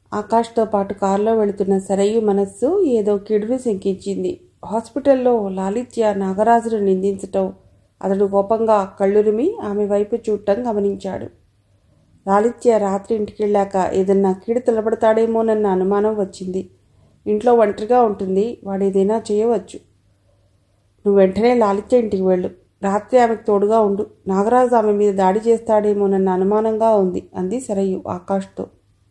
ఆకాష్తో పాటు కారులో వెళుతున్న సరయు మనస్సు ఏదో కిడును శంకించింది హాస్పిటల్లో లాలిత్య నాగరాజును నిందించటం అతడు కోపంగా కళ్ళురిమి ఆమె వైపు చూడటం గమనించాడు లాలిత్య రాత్రి ఇంటికెళ్ళాక ఏదన్నా కీడు తలబడతాడేమోనన్న అనుమానం వచ్చింది ఇంట్లో ఒంటరిగా ఉంటుంది వాడు ఏదైనా చేయవచ్చు నువ్వు వెంటనే లాలిత్య ఇంటికి వెళ్ళు రాత్రి ఆమెకు తోడుగా ఉండు నాగరాజు ఆమె మీద దాడి చేస్తాడేమోనన్న అనుమానంగా ఉంది అంది సరయు ఆకాష్తో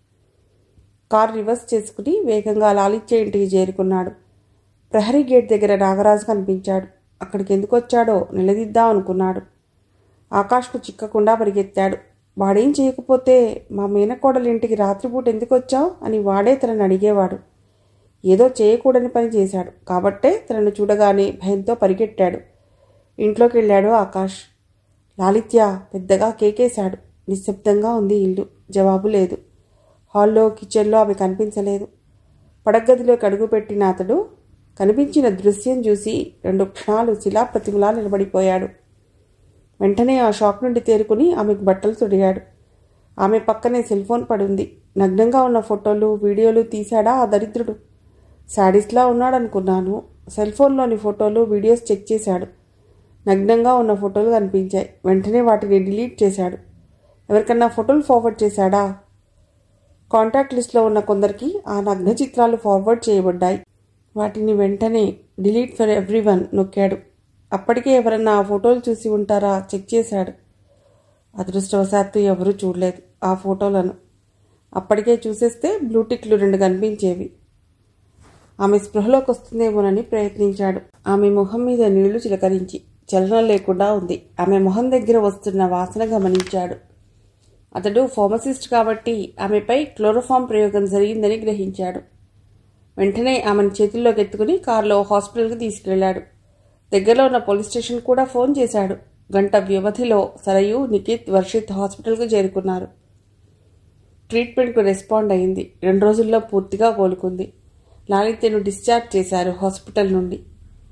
కారు రివర్స్ చేసుకుని వేగంగా లాలిత్య ఇంటికి చేరుకున్నాడు ప్రహరీ గేట్ దగ్గర నాగరాజు కనిపించాడు అక్కడికి ఎందుకు వచ్చాడో నిలదీద్దాం అనుకున్నాడు ఆకాష్కు చిక్కకుండా పరిగెత్తాడు వాడేం చేయకపోతే మా మేనకోడలి ఇంటికి రాత్రిపూట ఎందుకు వచ్చావు అని వాడే తనని అడిగేవాడు ఏదో చేయకూడని పని చేశాడు కాబట్టే తనను చూడగానే భయంతో పరిగెట్టాడు ఇంట్లోకి వెళ్ళాడు ఆకాష్ లాలిత్య పెద్దగా కేకేశాడు నిశ్శబ్దంగా ఉంది ఇల్లు జవాబు లేదు హాల్లో కిచెన్లో ఆమె కనిపించలేదు పడగదిలోకి అడుగుపెట్టిన అతడు కనిపించిన దృశ్యం చూసి రెండు క్షణాలు శిలాప్రతిమలా నిలబడిపోయాడు వెంటనే ఆ షాక్ నుండి తేరుకుని ఆమెకు బట్టలు తొడిగాడు ఆమె పక్కనే సెల్ ఫోన్ పడుంది నగ్నంగా ఉన్న ఫోటోలు వీడియోలు తీశాడా ఆ దరిద్రుడు శాడీస్లా ఉన్నాడనుకున్నాను సెల్ ఫోన్లోని ఫోటోలు వీడియోస్ చెక్ చేశాడు నగ్నంగా ఉన్న ఫోటోలు కనిపించాయి వెంటనే వాటిని డిలీట్ చేశాడు ఎవరికన్నా ఫోటోలు ఫార్వర్డ్ చేశాడా కాంటాక్ట్ లిస్ట్లో ఉన్న కొందరికి ఆ నగ్న చిత్రాలు ఫార్వర్డ్ చేయబడ్డాయి వాటిని వెంటనే డిలీట్ ఫర్ ఎవ్రీ వన్ నొక్కాడు అప్పటికే ఎవరన్నా ఆ ఫోటోలు చూసి ఉంటారా చెక్ చేశాడు అదృష్టవశాత్తు ఎవరూ చూడలేదు ఆ ఫోటోలను అప్పటికే చూసేస్తే బ్లూటిక్లు రెండు కనిపించేవి ఆమె స్పృహలోకి వస్తుందేమోనని ప్రయత్నించాడు ఆమె మొహం మీద నీళ్లు చిలకరించి చలనం లేకుండా ఉంది ఆమె మొహం దగ్గర వస్తున్న వాసన గమనించాడు అతడు ఫార్మసిస్ట్ కాబట్టి ఆమెపై క్లోరోఫామ్ ప్రయోగం జరిగిందని గ్రహించాడు వెంటనే ఆమెను చేతుల్లోకి ఎత్తుకుని కారులో హాస్పిటల్కి తీసుకెళ్లాడు దగ్గరలో ఉన్న పోలీస్ స్టేషన్ కూడా ఫోన్ చేశాడు గంట వ్యవధిలో సరయు నిఖిత్ వర్షిత్ హాస్పిటల్కు చేరుకున్నారు ట్రీట్మెంట్కు రెస్పాండ్ అయింది రెండు రోజుల్లో పూర్తిగా కోలుకుంది లాలిత్యను డిశ్చార్జ్ చేశారు హాస్పిటల్ నుండి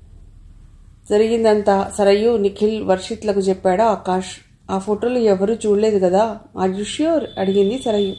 జరిగిందంతా సరయు నిఖిల్ వర్షిత్లకు చెప్పాడు ఆకాష్ ఆ ఫోటోలు ఎవరూ చూడలేదు కదా ఆర్ యు ష్యూర్ అడిగింది సరయు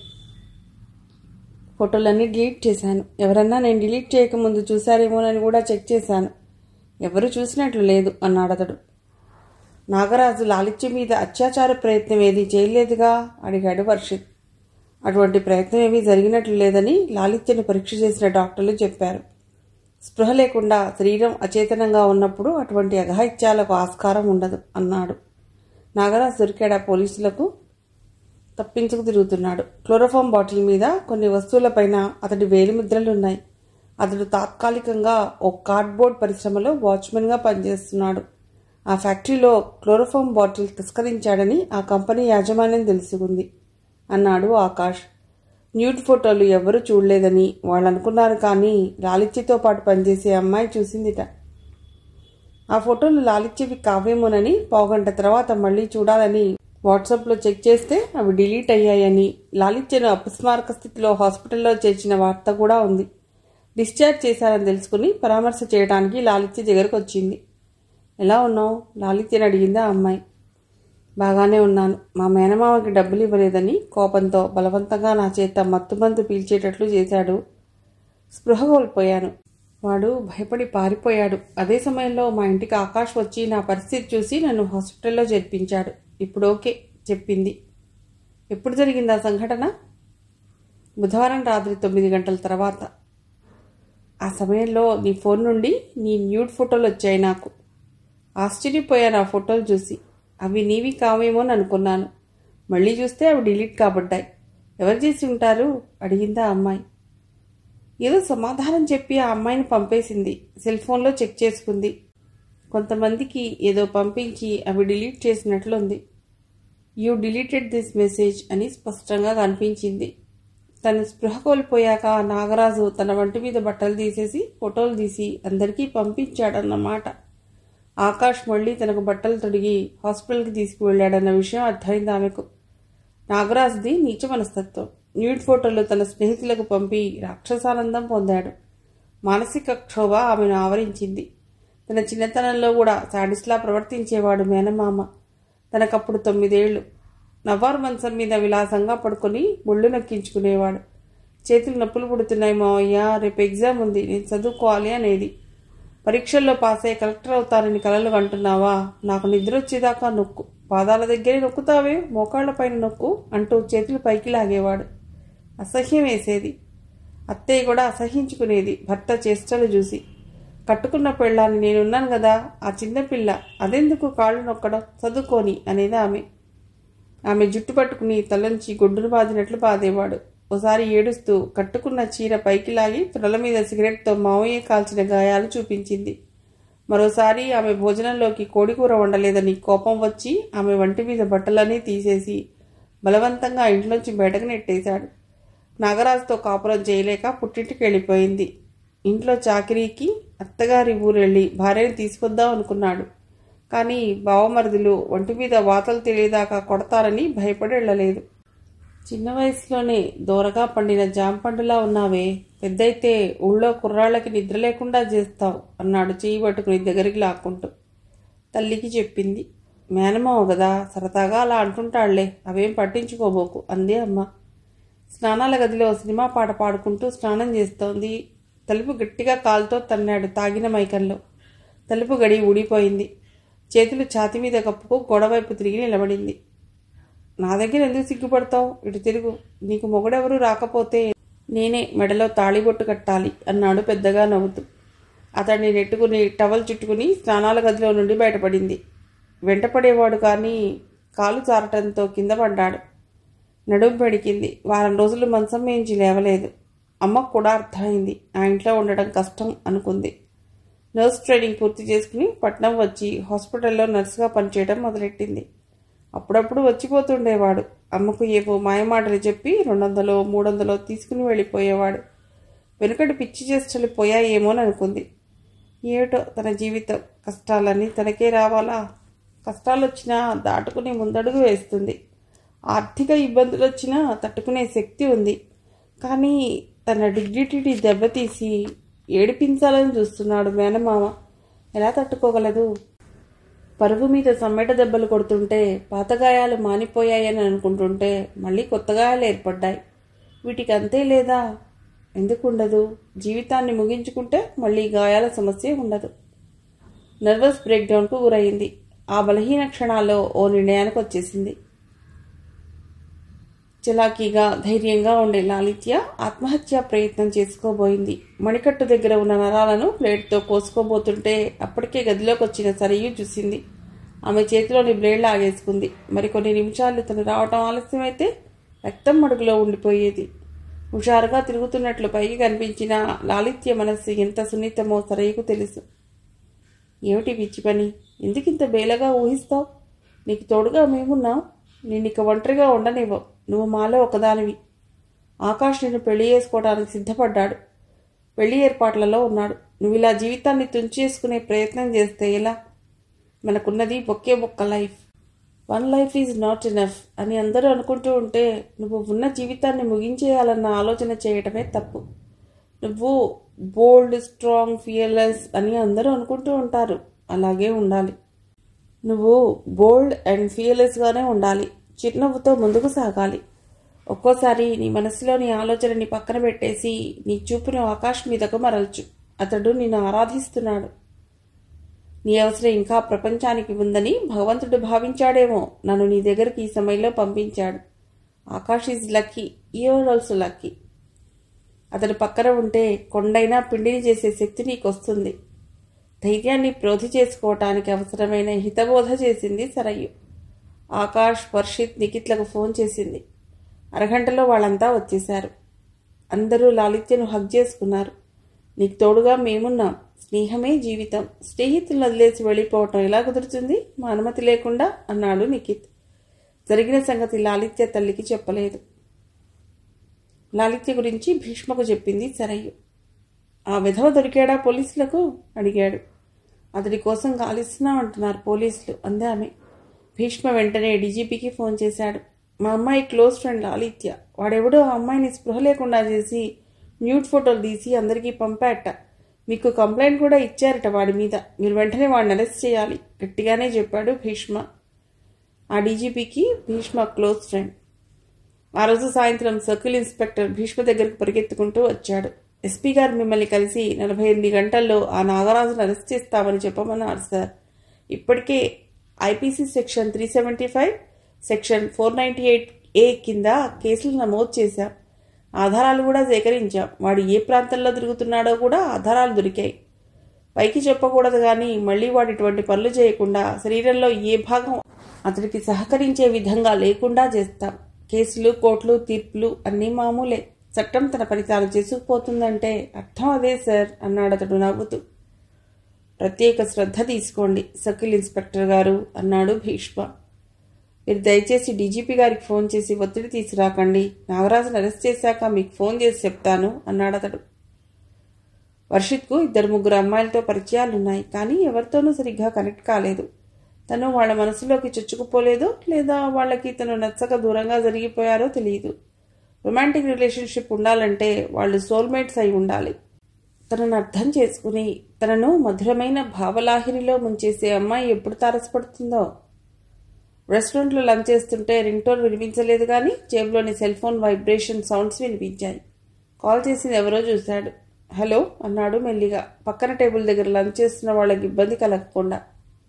ఫోటోలన్నీ డిలీట్ చేశాను ఎవరన్నా నేను డిలీట్ చేయకముందు చూశారేమోనని కూడా చెక్ చేశాను ఎవరు చూసినట్లు లేదు అన్నాడు అతడు నాగరాజు లాలిత్య మీద అత్యాచార ప్రయత్నం ఏది చేయలేదుగా అడిగాడు వర్షిత్ అటువంటి ప్రయత్నం ఏమీ జరిగినట్లు లేదని లాలిత్యను పరీక్ష చేసిన డాక్టర్లు చెప్పారు స్పృహ లేకుండా శరీరం అచేతనంగా ఉన్నప్పుడు అటువంటి అఘాయిత్యాలకు ఆస్కారం ఉండదు అన్నాడు నాగరాజు దొరికాడా పోలీసులకు తప్పించుకు తిరుగుతున్నాడు క్లోరోఫామ్ బాటిల్ మీద కొన్ని వస్తువులపైన అతడి వేలిముద్రలున్నాయి అతడు తాత్కాలికంగా ఓ కార్డ్బోర్డ్ పరిశ్రమలో వాచ్మెన్గా పనిచేస్తున్నాడు ఆ ఫ్యాక్టరీలో క్లోరోఫామ్ బాటిల్ తస్కరించాడని ఆ కంపెనీ యాజమాన్యం తెలుసుకుంది అన్నాడు ఆకాష్ న్యూడ్ ఫోటోలు ఎవరూ చూడలేదని వాళ్ళు అనుకున్నారు కానీ లాలిత్యతో పాటు పనిచేసే అమ్మాయి చూసిందిట ఆ ఫోటోలు లాలిత్యవి కావేమోనని పావుగంట తర్వాత మళ్ళీ చూడాలని వాట్సాప్లో చెక్ చేస్తే అవి డిలీట్ అయ్యాయని లాలిత్యను అపస్మారక స్థితిలో హాస్పిటల్లో చేర్చిన వార్త కూడా ఉంది డిశ్చార్జ్ చేశారని తెలుసుకుని పరామర్శ చేయడానికి లాలిత్య దగ్గరకు వచ్చింది ఎలా ఉన్నావు లాలిత్యని అడిగిందా అమ్మాయి బాగానే ఉన్నాను మా మేనమామకి డబ్బులు ఇవ్వలేదని కోపంతో బలవంతంగా నా చేత మత్తుమందు పీల్చేటట్లు చేశాడు స్పృహ కోల్పోయాను వాడు భయపడి పారిపోయాడు అదే సమయంలో మా ఇంటికి ఆకాష్ వచ్చి నా పరిస్థితి చూసి నన్ను హాస్పిటల్లో చేర్పించాడు ఇప్పుడు ఓకే చెప్పింది ఎప్పుడు జరిగింది ఆ సంఘటన బుధవారం రాత్రి తొమ్మిది గంటల తర్వాత ఆ సమయంలో నీ ఫోన్ నుండి నీ న్యూడ్ ఫోటోలు వచ్చాయి నాకు ఆశ్చర్యపోయాను ఆ ఫోటోలు చూసి అవి నీవి కావేమోని అనుకున్నాను మళ్ళీ చూస్తే అవి డిలీట్ కాబడ్డాయి ఎవరు చేసి ఉంటారు అడిగిందా అమ్మాయి ఏదో సమాధానం చెప్పి ఆ అమ్మాయిని పంపేసింది సెల్ ఫోన్లో చెక్ చేసుకుంది కొంతమందికి ఏదో పంపించి అవి డిలీట్ చేసినట్లుంది యూ డిలీటెడ్ దిస్ మెసేజ్ అని స్పష్టంగా కనిపించింది తను స్పృహ కోల్పోయాక నాగరాజు తన వంటి మీద బట్టలు తీసేసి ఫోటోలు తీసి అందరికీ పంపించాడన్నమాట ఆకాష్ మళ్ళీ తనకు బట్టలు తొడిగి హాస్పిటల్కి తీసుకువెళ్ళాడన్న విషయం అర్థమైంది ఆమెకు నాగరాజుది నీచ మనస్తత్వం న్యూడ్ ఫోటోలు తన స్నేహితులకు పంపి రాక్షసానందం పొందాడు మానసిక క్షోభ ఆమెను ఆవరించింది తన చిన్నతనంలో కూడా సాడిస్లా ప్రవర్తించేవాడు మేనమామ తనకప్పుడు తొమ్మిదేళ్లు నవ్వారు మంచం మీద విలాసంగా పడుకొని ముళ్ళు నొక్కించుకునేవాడు చేతులు నొప్పులు పుడుతున్నాయి మావయ్య రేపు ఎగ్జామ్ ఉంది నేను చదువుకోవాలి అనేది పరీక్షల్లో పాస్ అయ్యి కలెక్టర్ అవుతానని కలలు కంటున్నావా నాకు నిద్ర వచ్చేదాకా నొక్కు పాదాల దగ్గరే నొక్కుతావే మోకాళ్ల పైన నొక్కు అంటూ చేతులు పైకి లాగేవాడు అసహ్యం వేసేది అత్తయ్య కూడా అసహించుకునేది భర్త చేష్టలు చూసి కట్టుకున్న పెళ్ళాన్ని నేనున్నాను కదా ఆ చిన్నపిల్ల అదెందుకు కాళ్ళు నొక్కడం చదువుకోని అనేది ఆమె ఆమె జుట్టు పట్టుకుని తలంచి గొడ్డును బాదినట్లు బాదేవాడు ఓసారి ఏడుస్తూ కట్టుకున్న చీర పైకి లాగి తొడల మీద సిగరెట్తో మావయ్య కాల్చిన గాయాలు చూపించింది మరోసారి ఆమె భోజనంలోకి కోడికూర వండలేదని కోపం వచ్చి ఆమె వంటి మీద బట్టలన్నీ తీసేసి బలవంతంగా ఇంట్లోంచి బయటకు నెట్టేశాడు నాగరాజుతో కాపురం చేయలేక పుట్టింటికి వెళ్ళిపోయింది ఇంట్లో చాకిరీకి అత్తగారి ఊరెళ్ళి భార్యని తీసుకొద్దాం అనుకున్నాడు కానీ బావమరుదులు ఒంటి మీద వాతలు తెలియదాకా కొడతారని భయపడి వెళ్ళలేదు చిన్న వయసులోనే దూరగా పండిన జాంపండులా ఉన్నావే పెద్దయితే ఊళ్ళో కుర్రాళ్ళకి నిద్ర లేకుండా చేస్తావు అన్నాడు చేయి పట్టుకుని దగ్గరికి లాక్కుంటూ తల్లికి చెప్పింది మేనమావ కదా సరదాగా అలా అంటుంటాళ్లే అవేం పట్టించుకోబోకు అంది అమ్మ స్నానాల గదిలో సినిమా పాట పాడుకుంటూ స్నానం చేస్తోంది తలుపు గట్టిగా కాలుతో తన్నాడు తాగిన మైకంలో తలుపు గడి ఊడిపోయింది చేతులు ఛాతి మీద కప్పుకు గోడవైపు తిరిగి నిలబడింది నా దగ్గర ఎందుకు సిగ్గుపడతావు ఇటు తిరుగు నీకు మొగుడెవరు రాకపోతే నేనే మెడలో తాళిబొట్టు కట్టాలి అన్నాడు పెద్దగా నవ్వుతూ అతన్ని నెట్టుకుని టవల్ చుట్టుకుని స్నానాల గదిలో నుండి బయటపడింది వెంటపడేవాడు కానీ కాలు జారటంతో కింద పడ్డాడు నడుం పెడికింది వారం రోజులు మంచం మేంచి లేవలేదు అమ్మకు కూడా అర్థమైంది ఆ ఇంట్లో ఉండడం కష్టం అనుకుంది నర్స్ ట్రైనింగ్ పూర్తి చేసుకుని పట్నం వచ్చి హాస్పిటల్లో నర్సుగా పనిచేయడం మొదలెట్టింది అప్పుడప్పుడు వచ్చిపోతుండేవాడు అమ్మకు ఏవో మాయమాటలు చెప్పి రెండు వందలో మూడు వందలో తీసుకుని వెళ్ళిపోయేవాడు వెనుకటి పిచ్చి చేష్టలు పోయాయేమోని అనుకుంది ఏమిటో తన జీవితం కష్టాలన్నీ తనకే రావాలా కష్టాలు వచ్చినా దాటుకుని ముందడుగు వేస్తుంది ఆర్థిక ఇబ్బందులు వచ్చినా తట్టుకునే శక్తి ఉంది కానీ తన డిగ్నిటీని దెబ్బతీసి ఏడిపించాలని చూస్తున్నాడు మేనమామ ఎలా తట్టుకోగలదు పరుగు మీద సమ్మెట దెబ్బలు కొడుతుంటే పాత గాయాలు మానిపోయాయని అనుకుంటుంటే మళ్ళీ కొత్త గాయాలు ఏర్పడ్డాయి వీటికి అంతే లేదా ఎందుకు ఉండదు జీవితాన్ని ముగించుకుంటే మళ్ళీ గాయాల సమస్య ఉండదు నర్వస్ బ్రేక్డౌన్కు గురయింది ఆ బలహీన క్షణాల్లో ఓ నిర్ణయానికి వచ్చేసింది చలాకీగా ధైర్యంగా ఉండే లాలిత్య ఆత్మహత్య ప్రయత్నం చేసుకోబోయింది మణికట్టు దగ్గర ఉన్న నరాలను ప్లేట్తో కోసుకోబోతుంటే అప్పటికే గదిలోకి వచ్చిన సరియు చూసింది ఆమె చేతిలోని బ్లేడ్ లాగేసుకుంది మరికొన్ని నిమిషాలు తను రావటం ఆలస్యమైతే రక్తం మడుగులో ఉండిపోయేది హుషారుగా తిరుగుతున్నట్లు పైకి కనిపించిన లాలిత్య మనస్సు ఎంత సున్నితమో సరయ్యకు తెలుసు ఏమిటి పిచ్చి పని ఎందుకింత బేలగా ఊహిస్తావు నీకు తోడుగా మేమున్నాం నేను ఇక ఒంటరిగా ఉండనివ్వవు నువ్వు మాలో ఒకదానివి ఆకాష్ నిన్ను పెళ్లి చేసుకోవడానికి సిద్ధపడ్డాడు పెళ్లి ఏర్పాట్లలో ఉన్నాడు నువ్వు ఇలా జీవితాన్ని తుంచేసుకునే ప్రయత్నం చేస్తే ఎలా మనకున్నది బొక్కే బొక్క life one life is not enough అని అందరూ అనుకుంటూ ఉంటే నువ్వు ఉన్న జీవితాన్ని ముగించేయాలన్న ఆలోచన చేయటమే తప్పు నువ్వు బోల్డ్ స్ట్రాంగ్ ఫియర్లెస్ అని అందరూ అనుకుంటూ ఉంటారు అలాగే ఉండాలి నువ్వు బోల్డ్ అండ్ ఫియర్లెస్గానే ఉండాలి చిరునవ్వుతో ముందుకు సాగాలి ఒక్కోసారి నీ మనసులోని ఆలోచనని పక్కన పెట్టేసి నీ చూపును ఆకాశ్ మీదకు మరల్చు అతడు నిన్ను ఆరాధిస్తున్నాడు నీ అవసరం ఇంకా ప్రపంచానికి ఉందని భగవంతుడు భావించాడేమో నన్ను నీ దగ్గరికి ఈ సమయంలో పంపించాడు Akash is lucky you're also lucky అతడు పక్కన ఉంటే కొండైనా పిండిని చేసే శక్తి నీకు వస్తుంది ధైర్యాన్ని ప్రోధి చేసుకోవటానికి అవసరమైన హితబోధ చేసింది సరయ్యు ఆకాష్ వర్షిత్ నిఖిత్లకు ఫోన్ చేసింది అరగంటలో వాళ్ళంతా వచ్చేశారు అందరూ లాలిత్యను హగ్ చేసుకున్నారు నీకు తోడుగా మేమున్నాం స్నేహమే జీవితం స్నేహితులను వదిలేసి వెళ్ళిపోవటం ఎలా కుదురుతుంది మా అనుమతి లేకుండా అన్నాడు నిఖిత్ జరిగిన సంగతి లాలిత్య తల్లికి చెప్పలేదు లాలిత్య గురించి భీష్మకు చెప్పింది సరయ్యు ఆ విధవ దొరికాడా పోలీసులకు అడిగాడు అతడి కోసం గాలిస్తున్నాం అంటున్నారు పోలీసులు అందే ఆమె భీష్మ వెంటనే డీజీపీకి ఫోన్ చేశాడు మా అమ్మాయి క్లోజ్ ఫ్రెండ్ లాలిత్య వాడెవడో ఆ అమ్మాయిని స్పృహ లేకుండా చేసి న్యూడ్ ఫోటోలు తీసి అందరికీ పంపాట మీకు కంప్లైంట్ కూడా ఇచ్చారట వాడి మీద మీరు వెంటనే వాడిని అరెస్ట్ చేయాలి గట్టిగానే చెప్పాడు భీష్మ ఆ డీజీపీకి భీష్మ క్లోజ్ ఫ్రెండ్ ఆ రోజు సాయంత్రం సర్కిల్ ఇన్స్పెక్టర్ భీష్మ దగ్గరకు పరిగెత్తుకుంటూ వచ్చాడు ఎస్పీ గారు మిమ్మల్ని కలిసి నలభై ఎనిమిది గంటల్లో ఆ నాగరాజును అరెస్ట్ చేస్తామని చెప్పమన్నారు సార్ ఇప్పటికే IPC section three seventy five section four ninety eight A కింద కేసులు నమోదు చేశాం ఆధారాలు కూడా సేకరించాం వాడు ఏ ప్రాంతంలో తిరుగుతున్నాడో కూడా ఆధారాలు దొరికాయి పైకి చెప్పకూడదు కానీ మళ్ళీ వాడు ఇటువంటి పనులు చేయకుండా శరీరంలో ఏ భాగం అతడికి సహకరించే విధంగా లేకుండా చేస్తాం కేసులు కోర్టులు తీర్పులు అన్నీ మామూలే చట్టం తన పని తాను చేసుకుపోతుందంటే అర్థం అదే సార్ అన్నాడు అతడు నవ్వుతూ ప్రత్యేక శ్రద్ధ తీసుకోండి సర్కిల్ ఇన్స్పెక్టర్ గారు అన్నాడు భీష్మ మీరు దయచేసి డీజీపీ గారికి ఫోన్ చేసి ఒత్తిడి తీసుకురాకండి నాగరాజును అరెస్ట్ చేశాక మీకు ఫోన్ చేసి చెప్తాను అన్నాడు అతడు వర్షిత్కు ఇద్దరు ముగ్గురు అమ్మాయిలతో పరిచయాలున్నాయి కానీ ఎవరితోనూ సరిగ్గా కనెక్ట్ కాలేదు తను వాళ్ళ మనసులోకి చొచ్చుకుపోలేదు లేదా వాళ్ళకి తను నచ్చక దూరంగా జరిగిపోయారో తెలియదు రొమాంటిక్ రిలేషన్షిప్ ఉండాలంటే వాళ్ళు సోల్మేట్స్ అయి ఉండాలి తనను అర్థం చేసుకుని తనను మధురమైన భావలాహిరిలో ముంచేసే అమ్మాయి ఎప్పుడు తారసపడుతుందో రెస్టారెంట్లో లంచ్ చేస్తుంటే రింగ్ టోన్ వినిపించలేదు కానీ జేబులోని సెల్ ఫోన్ వైబ్రేషన్ సౌండ్స్ వినిపించాయి కాల్ చేసింది ఎవరో చూశాడు హలో అన్నాడు మెల్లిగా పక్కన టేబుల్ దగ్గర లంచ్ చేస్తున్న వాళ్ళకి ఇబ్బంది కలగకుండా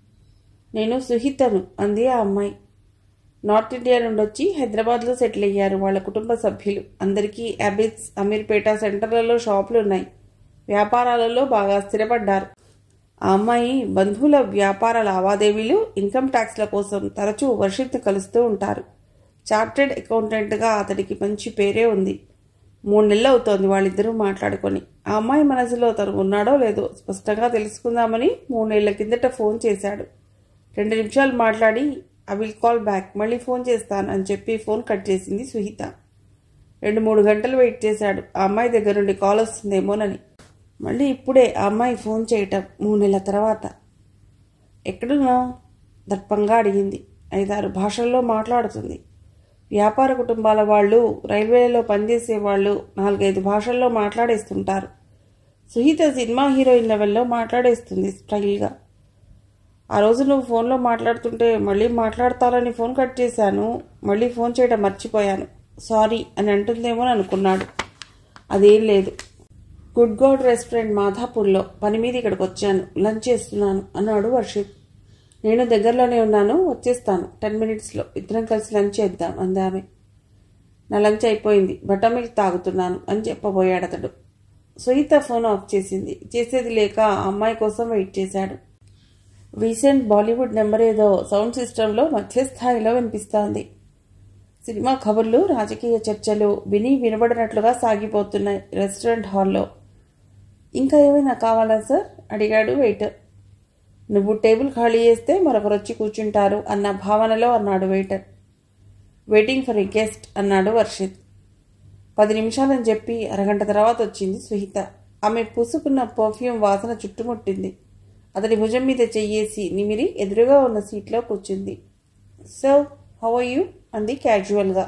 నేను సుహితను అంది ఆ అమ్మాయి నార్త్ ఇండియా నుండి వచ్చి హైదరాబాద్లో సెటిల్ అయ్యారు వాళ్ళ కుటుంబ సభ్యులు అందరికీ అబిడ్స్ అమీర్పేట సెంటర్లలో షాపులు ఉన్నాయి వ్యాపారాలలో బాగా స్థిరపడ్డారు ఆ అమ్మాయి బంధువుల వ్యాపార లావాదేవీలు ఇన్కమ్ ట్యాక్స్ల కోసం తరచూ వర్షిత్ను కలుస్తూ ఉంటారు చార్టెడ్ అకౌంటెంట్గా అతడికి మంచి పేరే ఉంది మూడు నెలలు అవుతోంది వాళ్ళిద్దరూ మాట్లాడుకొని ఆ అమ్మాయి మనసులో తను ఉన్నాడో లేదో స్పష్టంగా తెలుసుకుందామని మూడు నెలల కిందట ఫోన్ చేశాడు రెండు నిమిషాలు మాట్లాడి ఐ విల్ కాల్ బ్యాక్ మళ్ళీ ఫోన్ చేస్తాను అని చెప్పి ఫోన్ కట్ చేసింది సుహిత రెండు మూడు గంటలు వెయిట్ చేశాడు ఆ అమ్మాయి దగ్గర నుండి కాల్ వస్తుందేమోనని మళ్ళీ ఇప్పుడే ఆ అమ్మాయి ఫోన్ చేయటం మూడు నెలల తర్వాత ఎక్కడున్నావు దర్పంగా అడిగింది ఐదారు భాషల్లో మాట్లాడుతుంది వ్యాపార కుటుంబాల వాళ్ళు రైల్వేలో పనిచేసే వాళ్ళు నాలుగైదు భాషల్లో మాట్లాడేస్తుంటారు సుహిత సినిమా హీరోయిన్ లెవెల్లో మాట్లాడేస్తుంది స్టైల్గా ఆ రోజు నువ్వు ఫోన్లో మాట్లాడుతుంటే మళ్ళీ మాట్లాడతానని ఫోన్ కట్ చేశాను మళ్ళీ ఫోన్ చేయడం మర్చిపోయాను సారీ అని అంటుందేమో అనుకున్నాడు అదేం లేదు గుడ్ గాడ్ రెస్టారెంట్ మాధాపూర్లో పని మీద ఇక్కడికి వచ్చాను లంచ్ చేస్తున్నాను అన్నాడు వర్షిత్ నేను దగ్గరలోనే ఉన్నాను వచ్చేస్తాను టెన్ మినిట్స్లో ఇద్దరం కలిసి లంచ్ చేద్దాం అందామె నా లంచ్ అయిపోయింది బటర్ మిల్క్ తాగుతున్నాను అని చెప్పబోయాడు అతడు సుహిత ఫోన్ ఆఫ్ చేసింది చేసేది లేక ఆ అమ్మాయి కోసం వెయిట్ చేశాడు రీసెంట్ బాలీవుడ్ నెంబర్ ఏదో సౌండ్ సిస్టంలో మధ్యస్థాయిలో వినిపిస్తోంది సినిమా కబుర్లు రాజకీయ చర్చలు విని వినబడినట్లుగా సాగిపోతున్నాయి రెస్టారెంట్ హాల్లో ఇంకా ఏమైనా కావాలా సార్ అడిగాడు వెయిటర్ నువ్వు టేబుల్ ఖాళీ చేస్తే మరొకరు వచ్చి కూర్చుంటారు అన్న భావనలో అన్నాడు waiter waiting for a guest అన్నాడు వర్షిత్ పది నిమిషాలని చెప్పి అరగంట తర్వాత వచ్చింది సుహిత ఆమె పూసుకున్న పర్ఫ్యూమ్ వాసన చుట్టుముట్టింది అతడి భుజం మీద చెయ్యేసి నిమిరి ఎదురుగా ఉన్న సీట్లో కూర్చుంది సో హౌ ఆర్ యూ అంది క్యాజువల్గా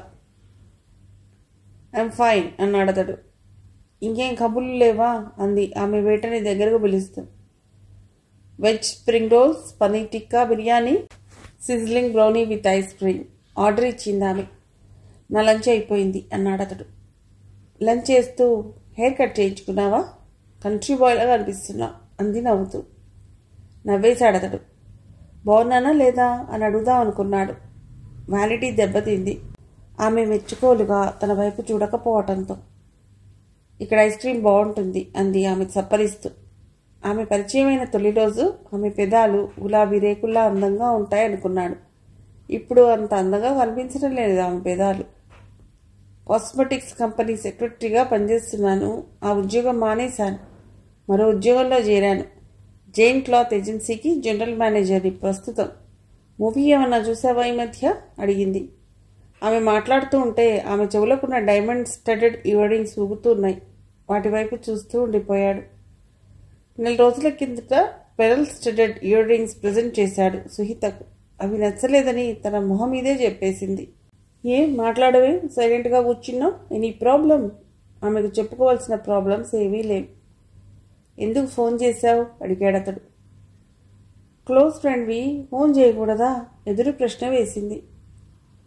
ఐఎమ్ ఫైన్ అన్నాడు అతడు ఇంకేం కబుర్లు లేవా అంది ఆమె వేటని దగ్గరకు పిలుస్తూ veg spring rolls paneer tikka biryani sizzling brownie with ice cream order ఇచ్చింది ఆమె నా లంచ్ అయిపోయింది అన్నాడు అతడు లంచ్ చేస్తూ హెయిర్ కట్ చేయించుకున్నావా కంట్రీ బాయ్లాగా అనిపిస్తున్నావు అంది నవ్వుతూ నవ్వేశాడు అతడు బాగున్నానా లేదా అని అడుగుదాం అనుకున్నాడు వ్యాలిటీ దెబ్బతింది ఆమె మెచ్చుకోలుగా తన వైపు చూడకపోవటంతో ఇక్కడ ఐస్ క్రీమ్ బాగుంటుంది అంది ఆమె సప్పరిస్తూ ఆమె పరిచయమైన తొలి రోజు ఆమె పెదాలు గులాబీ రేకుల్లా అందంగా ఉంటాయి అనుకున్నాడు ఇప్పుడు అంత అందంగా కనిపించడం లేదు ఆమె పెదాలు కాస్మెటిక్స్ కంపెనీ సెక్రటరీగా పనిచేస్తున్నాను ఆ ఉద్యోగం మానేశాను మరో ఉద్యోగంలో చేరాను జైన్ క్లాత్ ఏజెన్సీకి జనరల్ మేనేజర్ని ప్రస్తుతం మూవీ ఏమన్నా చూసావా ఈ మధ్య అడిగింది ఆమె మాట్లాడుతూ ఉంటే ఆమె చెవులకున్న డైమండ్ స్టడెడ్ ఇయర్ రింగ్స్ ఊగుతున్నాయి వాటి వైపు చూస్తూ ఉండిపోయాడు నెల రోజుల కిందట pearl studded earrings present చేశాడు సుహితకు అవి నచ్చలేదని తన మొహం మీదే చెప్పేసింది ఏం మాట్లాడవే సైలెంట్గా కూర్చున్నావు ఎనీ ప్రాబ్లం ఆమెకు చెప్పుకోవాల్సిన ప్రాబ్లమ్స్ ఏమీ లేవు ఎందుకు ఫోన్ చేశావు అడిగాడు అతడు క్లోజ్ ఫ్రెండ్వి ఫోన్ చేయకూడదా ఎదురు ప్రశ్న వేసింది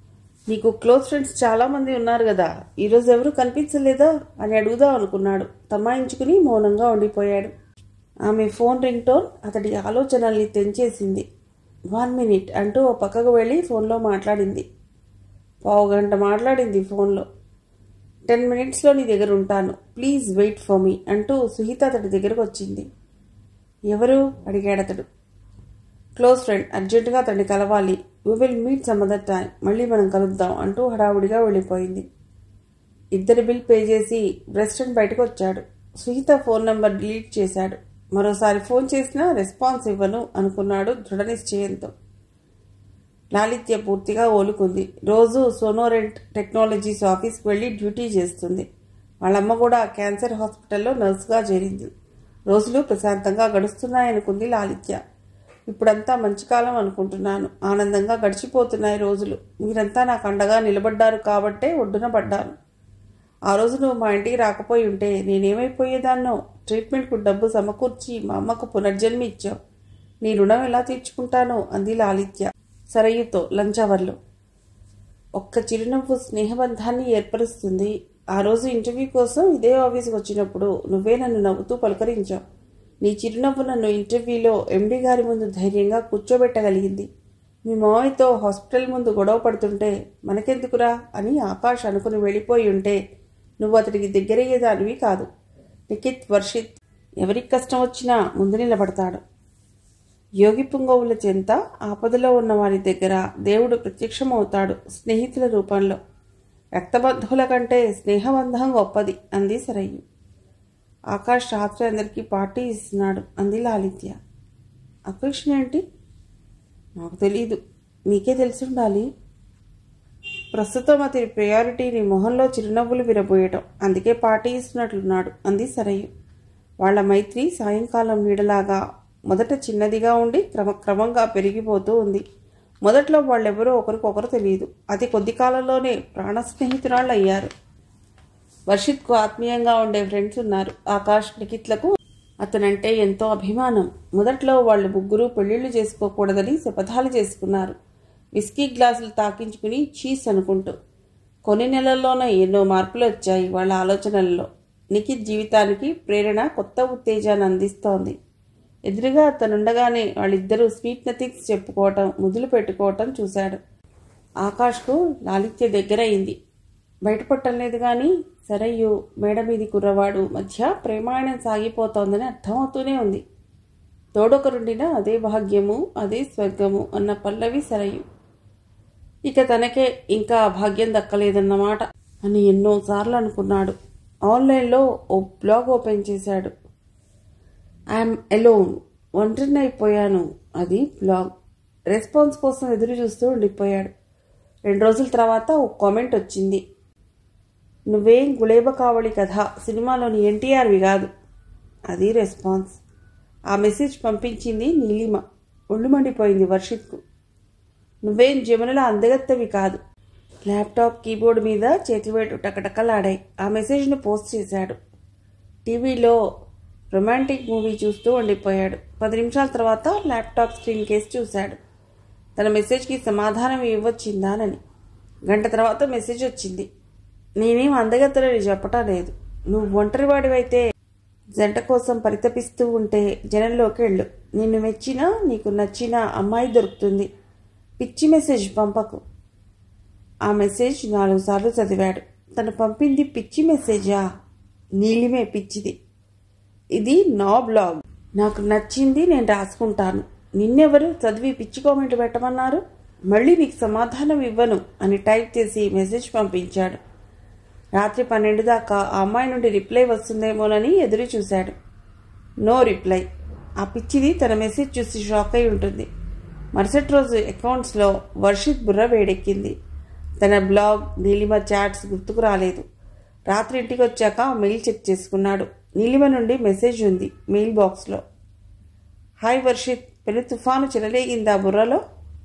నీకు క్లోజ్ ఫ్రెండ్స్ చాలామంది ఉన్నారు కదా ఈరోజు ఎవరు కనిపించలేదా అని అడుగుదాం అనుకున్నాడు తమాయించుకుని మౌనంగా ఉండిపోయాడు ఆమె ఫోన్ రింగ్ టోన్ అతడి ఆలోచనల్ని తెంచేసింది వన్ మినిట్ అంటూ ఓ పక్కకు వెళ్ళి ఫోన్లో మాట్లాడింది పావు గంట మాట్లాడింది ఫోన్లో టెన్ మినిట్స్లో నీ దగ్గర ఉంటాను ప్లీజ్ వెయిట్ ఫర్ మీ అంటూ సుహిత అతడి దగ్గరకు వచ్చింది ఎవరు అడిగాడు అతడు క్లోజ్ ఫ్రెండ్ అర్జెంటుగా అతన్ని కలవాలి we will meet some other time మళ్ళీ మనం కలుద్దాం అంటూ హడావుడిగా వెళ్ళిపోయింది ఇద్దరి బిల్ పే చేసి రెస్టారెంట్ బయటకు వచ్చాడు సుహిత ఫోన్ నెంబర్ డిలీట్ చేశాడు మరోసారి ఫోన్ చేసినా రెస్పాన్స్ ఇవ్వను అనుకున్నాడు దృఢ నిశ్చయంతో లాలిత్య పూర్తిగా ఓలుకుంది రోజు సోనోరెంట్ టెక్నాలజీస్ ఆఫీస్కి వెళ్ళి డ్యూటీ చేస్తుంది వాళ్ళమ్మ కూడా క్యాన్సర్ హాస్పిటల్లో నర్సుగా చేరింది రోజులు ప్రశాంతంగా గడుస్తున్నాయనుకుంది లాలిత్య ఇప్పుడంతా మంచి కాలం అనుకుంటున్నాను ఆనందంగా గడిచిపోతున్నాయి రోజులు మీరంతా నాకు అండగా నిలబడ్డారు కాబట్టే ఒడ్డున పడ్డాను ఆ రోజు నువ్వు మా ఇంటికి రాకపోయి ఉంటే నేనేమైపోయేదాన్నో ట్రీట్మెంట్కు డబ్బు సమకూర్చి మా అమ్మకు పునర్జన్మ ఇచ్చావు నీ రుణం ఎలా తీర్చుకుంటానో అంది లాలిత్య సరయుతో లంచ్ అవర్లో ఒక్క చిరునవ్వు స్నేహబంధాన్ని ఏర్పరుస్తుంది ఆ రోజు ఇంటర్వ్యూ కోసం ఇదే ఆఫీస్కి వచ్చినప్పుడు నువ్వే నన్ను నవ్వుతూ పలకరించావు నీ చిరునవ్వు నన్ను ఇంటర్వ్యూలో ఎండి గారి ముందు ధైర్యంగా కూర్చోబెట్టగలిగింది మీ మావయ్యతో హాస్పిటల్ ముందు గొడవ పడుతుంటే మనకెందుకురా అని ఆకాష్ అనుకుని వెళ్ళిపోయి ఉంటే నువ్వు అతడికి దగ్గరయ్యేదానివి కాదు నిఖిత్ వర్షిత్ ఎవరికి కష్టం వచ్చినా ముందు నిలబడతాడు యోగి పుంగవుల చెంత ఆపదలో ఉన్న వారి దగ్గర దేవుడు ప్రత్యక్షమవుతాడు స్నేహితుల రూపంలో రక్తబంధువుల కంటే స్నేహబంధం గొప్పది అంది సరయ్య ఆకాష్ రాత్రి అందరికీ పార్టీ ఇస్తున్నాడు అంది లాలిత్య అకృష్ణ ఏంటి నాకు తెలీదు మీకే తెలిసి ఉండాలి ప్రస్తుతం అతని ప్రయారిటీని మొహంలో చిరునవ్వులు విరబోయటం అందుకే పార్టీ ఇస్తున్నట్లున్నాడు అంది సరయ్య వాళ్ళ మైత్రి సాయంకాలం నీడలాగా మొదట చిన్నదిగా ఉండి క్రమక్రమంగా పెరిగిపోతూ ఉంది మొదట్లో వాళ్ళెవరో ఒకరికొకరు తెలియదు అతి కొద్ది కాలంలోనే ప్రాణ స్నేహితురాళ్ళు అయ్యారు వర్షిత్కు ఆత్మీయంగా ఉండే ఫ్రెండ్స్ ఉన్నారు ఆకాష్ నిఖిత్లకు అతనంటే ఎంతో అభిమానం మొదట్లో వాళ్ళు ముగ్గురు పెళ్లిళ్లు చేసుకోకూడదని శపథాలు చేసుకున్నారు విస్కీ గ్లాసులు తాకించుకుని చీస్ అనుకుంటూ కొన్ని నెలల్లోనే ఎన్నో మార్పులు వచ్చాయి వాళ్ళ ఆలోచనల్లో నిఖిత్ జీవితానికి ప్రేరణ కొత్త ఉత్తేజాన్ని అందిస్తోంది ఎదురుగా అతనుండగానే వాళ్ళిద్దరూ స్వీట్ నథింగ్స్ చెప్పుకోవటం ముద్దులు పెట్టుకోవటం చూశాడు ఆకాష్కు లాలిత్య దగ్గరయింది బయటపట్టం లేదు కానీ సరయ్యు మేడ మీది కుర్రవాడు మధ్య ప్రేమాయణం సాగిపోతోందని అర్థమవుతూనే ఉంది తోడొకరుండిన అదే భాగ్యము అదే స్వర్గము అన్న పల్లవి సరయ్యు ఇక తనకే ఇంకా ఆ భాగ్యం దక్కలేదన్నమాట అని ఎన్నోసార్లు అనుకున్నాడు ఆన్లైన్లో ఓ బ్లాగ్ ఓపెన్ చేశాడు ఐఎమ్ ఎలోన్ ఒంటరినైపోయాను అది బ్లాగ్ రెస్పాన్స్ కోసం ఎదురు చూస్తూ ఉండిపోయాడు రెండు రోజుల తర్వాత ఓ కామెంట్ వచ్చింది నువ్వేం గుళేబ కావళి కథ సినిమాలోని ఎన్టీఆర్వి కాదు అది రెస్పాన్స్ ఆ మెసేజ్ పంపించింది నీలిమ ఒళ్ళు మండిపోయింది వర్షిత్కు నువ్వేం జమునల అందగత్తవి కాదు ల్యాప్టాప్ కీబోర్డ్ మీద చేతివేటు టకటకలాడాయి ఆ మెసేజ్ను పోస్ట్ చేశాడు టీవీలో రొమాంటిక్ మూవీ చూస్తూ ఉండిపోయాడు పది నిమిషాల తర్వాత ల్యాప్టాప్ స్క్రీన్ కేసు చూశాడు తన మెసేజ్కి సమాధానం ఇవ్వచ్చిందానని గంట తర్వాత మెసేజ్ వచ్చింది నేనేం అందగత్తలని చెప్పటం లేదు నువ్వు ఒంటరివాడివైతే జంట కోసం పరితపిస్తూ ఉంటే జనంలోకి వెళ్ళు నిన్ను మెచ్చినా నీకు నచ్చిన అమ్మాయి దొరుకుతుంది పిచ్చి మెసేజ్ పంపకు ఆ మెసేజ్ నాలుగు సార్లు చదివాడు తను పంపింది పిచ్చి మెసేజా నీలిమే పిచ్చిది ఇది నా బ్లాగ్ నాకు నచ్చింది నేను రాసుకుంటాను నిన్నెవరు చదివి పిచ్చి కామెంట్ పెట్టమన్నారు మళ్ళీ నీకు సమాధానం ఇవ్వను అని టైప్ చేసి మెసేజ్ పంపించాడు రాత్రి పన్నెండు దాకా ఆ అమ్మాయి నుండి రిప్లై వస్తుందేమోనని ఎదురు చూశాడు నో రిప్లై ఆ పిచ్చిది తన మెసేజ్ చూసి షాక్ అయి ఉంటుంది మరుసటి రోజు అకౌంట్స్లో వర్షిత్ బుర్ర వేడెక్కింది తన బ్లాగ్ నీలిమ చాట్స్ గుర్తుకు రాలేదు రాత్రి ఇంటికి వచ్చాక మెయిల్ చెక్ చేసుకున్నాడు నీలిమ నుండి మెసేజ్ ఉంది మెయిల్ బాక్స్లో హాయ్ వర్షిత్ పెను తుఫాను చెలరేగిందా బుర్రలో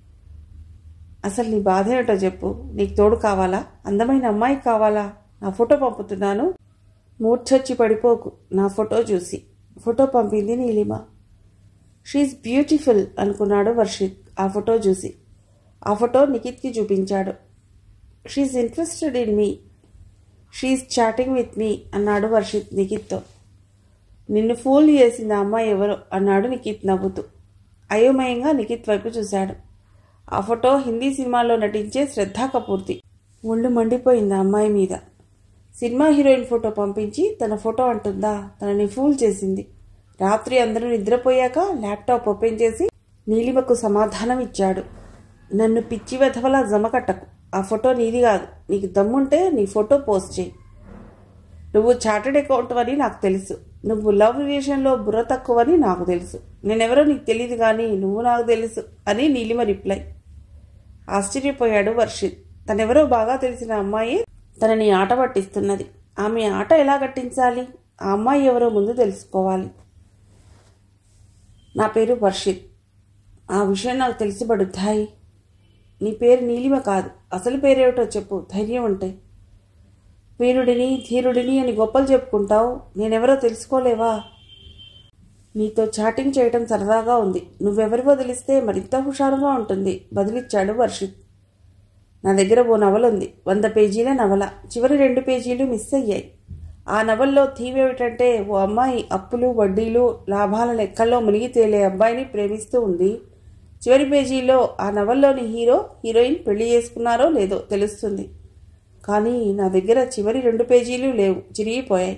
అసలు నీ బాధ ఏమిటో చెప్పు నీకు తోడు కావాలా అందమైన అమ్మాయి కావాలా నా ఫోటో పంపుతున్నాను మూర్ఛొచ్చి పడిపోకు నా ఫోటో చూసి ఫోటో పంపింది నీలిమ షీఈ్ బ్యూటిఫుల్ అనుకున్నాడు వర్షిత్ ఆ ఫోటో చూసి ఆ ఫోటో నిఖిత్కి చూపించాడు she's interested in me she's chatting with me అన్నాడు వర్షిత్ నిఖిత్తో నిన్ను ఫూల్ చేసింది ఆ అమ్మాయి ఎవరో అన్నాడు నిఖిత్ నవ్వుతూ అయోమయంగా నిఖిత్ వైపు చూశాడు ఆ ఫోటో హిందీ సినిమాలో నటించే శ్రద్ధా కపూర్తి ఒళ్ళు మండిపోయింది ఆ అమ్మాయి మీద సినిమా హీరోయిన్ ఫోటో పంపించి తన ఫోటో అంటుందా తనని ఫూల్ చేసింది రాత్రి అందరూ నిద్రపోయాక ల్యాప్టాప్ ఓపెన్ చేసి నీలిమకు సమాధానం ఇచ్చాడు నన్ను పిచ్చి వెధవలా జమకట్టకు ఆ ఫోటో నీది కాదు నీకు దమ్ముంటే నీ ఫోటో పోస్ట్ చేయి నువ్వు చార్టెడ్ అకౌంట్ అని నాకు తెలుసు నువ్వు లవ్ రిలేషన్లో బుర్ర తక్కువని నాకు తెలుసు నేనెవరో నీకు తెలియదు కానీ నువ్వు నాకు తెలుసు అని నీలిమ రిప్లై ఆశ్చర్యపోయాడు వర్షిత్ తనెవరో బాగా తెలిసిన అమ్మాయి తనని ఆట పట్టిస్తున్నది ఆమె ఆట ఎలా కట్టించాలి ఆ అమ్మాయి ఎవరో ముందు తెలుసుకోవాలి నా పేరు వర్షిత్ ఆ విషయం నాకు తెలిసి పడుద్దాయి నీ పేరు నీలిమ కాదు అసలు పేరేమిటో చెప్పు ధైర్యం ఉంటే వీరుడిని ధీరుడిని అని గొప్పలు చెప్పుకుంటావు నేనెవరో తెలుసుకోలేవా నీతో చాటింగ్ చేయటం సరదాగా ఉంది నువ్వెవరి వదిలిస్తే మరింత హుషారుగా ఉంటుంది బదిలిచ్చాడు వర్షిత్ నా దగ్గర ఓ నవల ఉంది వంద పేజీల నవల చివరి రెండు పేజీలు మిస్ అయ్యాయి ఆ నవల్లో థీమ్ ఏమిటంటే ఓ అమ్మాయి అప్పులు వడ్డీలు లాభాల లెక్కల్లో మునిగి తేలే అబ్బాయిని ప్రేమిస్తూ ఉంది చివరి పేజీలో ఆ నవల్లోని హీరో హీరోయిన్ పెళ్లి చేసుకున్నారో లేదో తెలుస్తుంది కానీ నా దగ్గర చివరి రెండు పేజీలు లేవు చిరిగిపోయాయి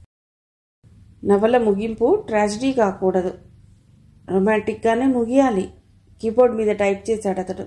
నవల ముగింపు ట్రాజిడీ కాకూడదు రొమాంటిక్గానే ముగియాలి కీబోర్డ్ మీద టైప్ చేశాడు అతడు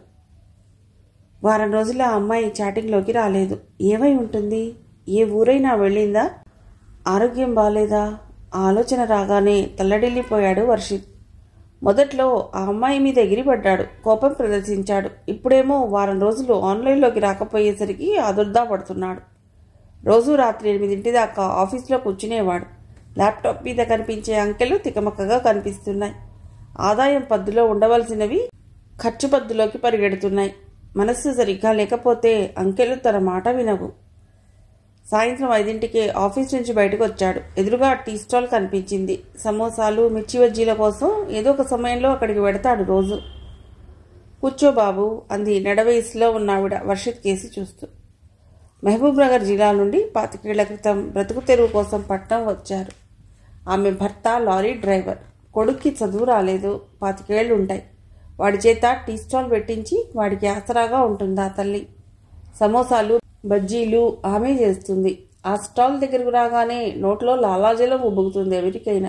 వారం రోజుల ఆ అమ్మాయి చాటింగ్లోకి రాలేదు ఏమై ఉంటుంది ఏ ఊరైనా వెళ్ళిందా ఆరోగ్యం బాలేదా ఆ ఆలోచన రాగానే తల్లడిల్లిపోయాడు వర్షిత్ మొదట్లో ఆ అమ్మాయి మీద ఎగిరిపడ్డాడు కోపం ప్రదర్శించాడు ఇప్పుడేమో వారం రోజులు ఆన్లైన్లోకి రాకపోయేసరికి ఆదుర్దా పడుతున్నాడు రోజు రాత్రి ఎనిమిదింటి దాకా ఆఫీస్లో కూర్చునేవాడు ల్యాప్టాప్ మీద కనిపించే అంకెలు తికమక్కగా కనిపిస్తున్నాయి ఆదాయం పద్దులో ఉండవలసినవి ఖర్చు పద్దులోకి పరిగెడుతున్నాయి మనస్సు సరిగ్గా లేకపోతే అంకెలు తన మాట వినవు సాయంత్రం ఐదింటికే ఆఫీస్ నుంచి బయటకు వచ్చాడు ఎదురుగా టీ స్టాల్ కనిపించింది సమోసాలు మిర్చి బజ్జీల కోసం ఏదో ఒక సమయంలో అక్కడికి వెడతాడు రోజు కూర్చో బాబు అంది నడవయసులో ఉన్న ఆవిడ వర్షిత్ కేసి చూస్తూ మహబూబ్ నగర్ జిల్లా నుండి పాతికేళ్ల క్రితం బ్రతుకు తెరువు కోసం పట్నం వచ్చారు ఆమె భర్త లారీ డ్రైవర్ కొడుక్కి చదువు రాలేదు పాతికేళ్లు ఉంటాయి వాడి చేత టీ స్టాల్ పెట్టించి వాడికి ఆసరాగా ఉంటుంది ఆ తల్లి సమోసాలు బజ్జీలు ఆమె చేస్తుంది ఆ స్టాల్ దగ్గరకు రాగానే నోట్లో లాలాజలం ఉబ్బుకుతుంది ఎవరికైనా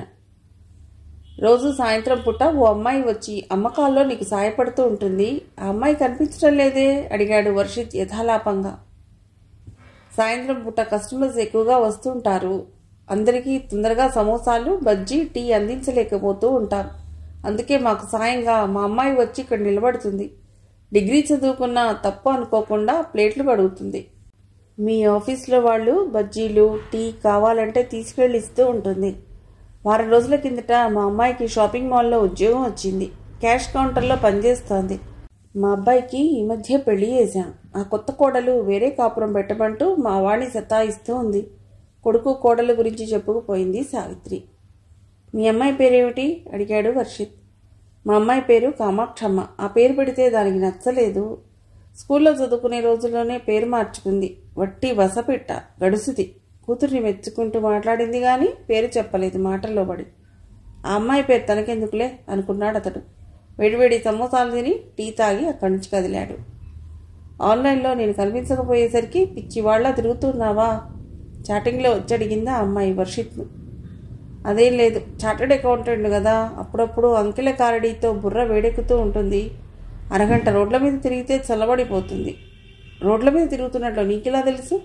రోజు సాయంత్రం పూట ఓ అమ్మాయి వచ్చి అమ్మకాల్లో నీకు సాయపడుతూ ఉంటుంది ఆ అమ్మాయి కనిపించడం లేదే అడిగాడు వర్షిత్ యథాలాపంగా సాయంత్రం పూట కస్టమర్స్ ఎక్కువగా వస్తుంటారు అందరికీ తొందరగా సమోసాలు బజ్జీ టీ అందించలేకపోతూ ఉంటాం అందుకే మాకు సాయంగా మా అమ్మాయి వచ్చి ఇక్కడ నిలబడుతుంది డిగ్రీ చదువుకున్న తప్పు అనుకోకుండా ప్లేట్లు కడుగుతుంది మీ ఆఫీస్లో వాళ్ళు బజ్జీలు టీ కావాలంటే తీసుకెళ్ళి ఇస్తూ ఉంటుంది వారం రోజుల కిందట మా అమ్మాయికి షాపింగ్ మాల్లో ఉద్యోగం వచ్చింది క్యాష్ కౌంటర్లో పనిచేస్తోంది మా అబ్బాయికి ఈ మధ్య పెళ్లి చేశాం ఆ కొత్త కోడలు వేరే కాపురం పెట్టమంటూ మా వాణ్ణి సతాయిస్తూ ఉంది కొడుకు కోడలు గురించి చెప్పుకుపోయింది సావిత్రి మీ అమ్మాయి పేరేమిటి అడిగాడు వర్షిత్ మా అమ్మాయి పేరు కామాక్షమ్మ ఆ పేరు పెడితే దానికి నచ్చలేదు స్కూల్లో చదువుకునే రోజుల్లోనే పేరు మార్చుకుంది వట్టి వసపిట్ట గడుసుది కూతుర్ని మెచ్చుకుంటూ మాట్లాడింది కానీ పేరు చెప్పలేదు మాటల్లో పడి ఆ అమ్మాయి పేరు తనకెందుకులే అనుకున్నాడు అతడు వేడివేడి సమోసాలు తిని టీ తాగి అక్కడి నుంచి కదిలాడు ఆన్లైన్లో నేను కనిపించకపోయేసరికి పిచ్చివాళ్లా తిరుగుతున్నావా చాటింగ్లో వచ్చడిగిందా ఆ అమ్మాయి వర్షిత్ను అదేం లేదు చార్టెడ్ అకౌంటెంట్ కదా అప్పుడప్పుడు అంకెల కారడీతో బుర్ర వేడెక్కుతూ ఉంటుంది అరగంట రోడ్ల మీద తిరిగితే చల్లబడిపోతుంది రోడ్ల మీద తిరుగుతున్నట్లు నీకెలా తెలుసు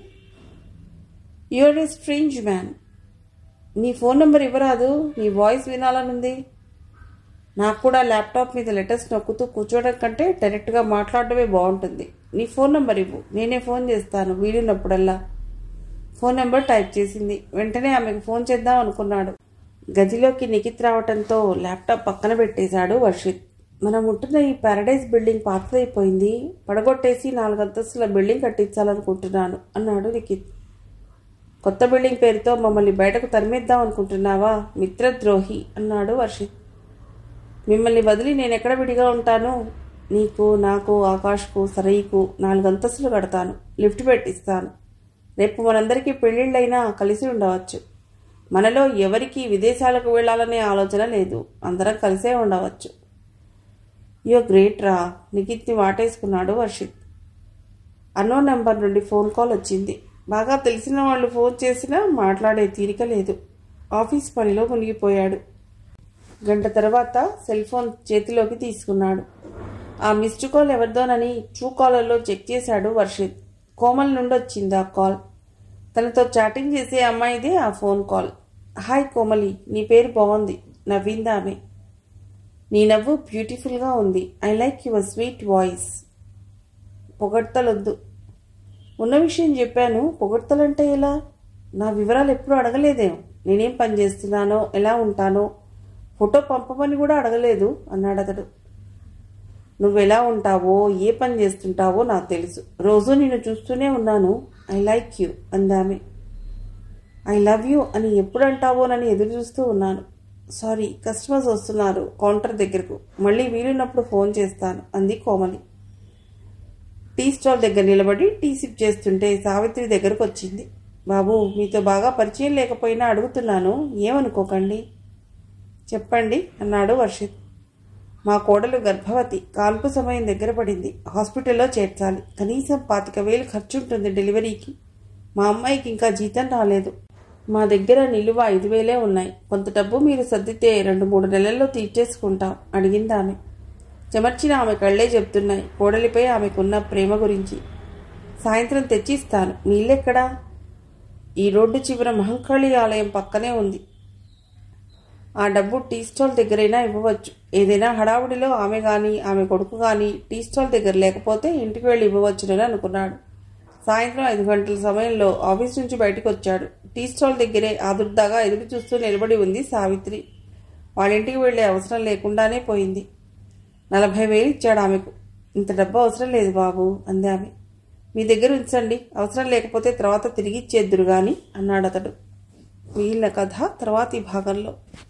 యువర్ ఏ స్ట్రేంజ్ మ్యాన్ నీ ఫోన్ నెంబర్ ఇవ్వరాదు నీ వాయిస్ వినాలనుంది నాకు కూడా ల్యాప్టాప్ మీద లెటర్స్ నొక్కుతూ కూర్చోవడం కంటే డైరెక్ట్గా మాట్లాడడమే బాగుంటుంది నీ ఫోన్ నెంబర్ ఇవ్వు నేనే ఫోన్ చేస్తాను వీలున్నప్పుడల్లా ఫోన్ నెంబర్ టైప్ చేసింది వెంటనే ఆమెకు ఫోన్ చేద్దాం అనుకున్నాడు గదిలోకి నిఖిత్ రావటంతో ల్యాప్టాప్ పక్కన పెట్టేశాడు వర్షిత్ మనం ఉంటున్న ఈ పారడైజ్ బిల్డింగ్ పాతదైపోయింది పడగొట్టేసి నాలుగు అంతస్తుల బిల్డింగ్ కట్టించాలనుకుంటున్నాను అన్నాడు నిఖిత్ కొత్త బిల్డింగ్ పేరుతో మమ్మల్ని బయటకు తరిమేద్దాం అనుకుంటున్నావా మిత్రద్రోహి అన్నాడు వర్షిత్ మిమ్మల్ని వదిలి నేను ఎక్కడ విడిగా ఉంటాను నీకు నాకు ఆకాష్కు సరయికు నాలుగు అంతస్తులు కడతాను లిఫ్ట్ పెట్టిస్తాను రేపు మనందరికీ పెళ్ళిళ్ళైనా కలిసి ఉండవచ్చు మనలో ఎవరికి విదేశాలకు వెళ్ళాలనే ఆలోచన లేదు అందరం కలిసే ఉండవచ్చు యో గ్రేట్ రా నిఖిత్ని వాటేసుకున్నాడు వర్షిత్ అన్నో నెంబర్ నుండి ఫోన్ కాల్ వచ్చింది బాగా తెలిసిన వాళ్ళు ఫోన్ చేసినా మాట్లాడే తీరిక లేదు ఆఫీస్ పనిలో మునిగిపోయాడు గంట తర్వాత సెల్ ఫోన్ చేతిలోకి తీసుకున్నాడు ఆ మిస్డ్ కాల్ ఎవరిదోనని ట్రూ కాలర్లో చెక్ చేశాడు వర్షిత్ కోమల్ నుండి వచ్చింది ఆ కాల్ తనతో చాటింగ్ చేసే అమ్మాయిదే ఆ ఫోన్ కాల్ హాయ్ కోమలి నీ పేరు బాగుంది నవ్వింది ఆమె నీ నవ్వు బ్యూటిఫుల్గా ఉంది I like your sweet voice పొగడ్తలొద్దు ఉన్న విషయం చెప్పాను పొగడ్తలంటే ఎలా నా వివరాలు ఎప్పుడూ అడగలేదేం నేనేం పని చేస్తున్నానో ఎలా ఉంటానో ఫోటో పంపమని కూడా అడగలేదు అన్నాడు అతడు నువ్వెలా ఉంటావో ఏ పని చేస్తుంటావో నాకు తెలుసు రోజు నిన్ను చూస్తూనే ఉన్నాను ఐ లైక్ యూ అందామె ఐ లవ్ యూ అని ఎప్పుడు అంటావోనని ఎదురు చూస్తూ ఉన్నాను సారీ కస్టమర్స్ వస్తున్నారు కౌంటర్ దగ్గరకు మళ్ళీ వీలున్నప్పుడు ఫోన్ చేస్తాను అంది కోమలి టీ స్టాల్ దగ్గర నిలబడి టీ సిప్ చేస్తుంటే సావిత్రి దగ్గరకు వచ్చింది బాబు మీతో బాగా పరిచయం లేకపోయినా అడుగుతున్నాను ఏమనుకోకండి చెప్పండి అన్నాడు వర్షిత్ మా కోడలు గర్భవతి కాల్పు సమయం దగ్గర పడింది హాస్పిటల్లో చేర్చాలి కనీసం పాతిక వేలు ఖర్చు ఉంటుంది డెలివరీకి మా అమ్మాయికి ఇంకా జీతం రాలేదు మా దగ్గర నిలువ ఐదు వేలే ఉన్నాయి కొంత డబ్బు మీరు సర్దితే రెండు మూడు నెలల్లో తీర్చేసుకుంటాం అడిగింది ఆమె చెమర్చిన ఆమె కళ్ళే చెప్తున్నాయి కోడలిపై ఆమెకున్న ప్రేమ గురించి సాయంత్రం తెచ్చిస్తాను నీళ్ళెక్కడా ఈ రోడ్డు చివర మహంకాళి ఆలయం పక్కనే ఉంది ఆ డబ్బు టీ స్టాల్ దగ్గరైనా ఇవ్వవచ్చు ఏదైనా హడావుడిలో ఆమె కానీ ఆమె కొడుకు కానీ టీ స్టాల్ దగ్గర లేకపోతే ఇంటికి వెళ్ళి ఇవ్వవచ్చునని అనుకున్నాడు సాయంత్రం ఐదు గంటల సమయంలో ఆఫీస్ నుంచి బయటకు వచ్చాడు టీ స్టాల్ దగ్గరే ఆదుర్దాగా ఎదురు చూస్తూ నిలబడి ఉంది సావిత్రి వాళ్ళింటికి వెళ్ళే అవసరం లేకుండానే పోయింది నలభై వేలు ఇచ్చాడు ఆమెకు ఇంత డబ్బు అవసరం లేదు బాబు అంది ఆమె మీ దగ్గర ఉంచండి అవసరం లేకపోతే తర్వాత తిరిగి ఇచ్చేద్దురు గాని అన్నాడు అతడు వీళ్ళ కథ తర్వాతి భాగంలో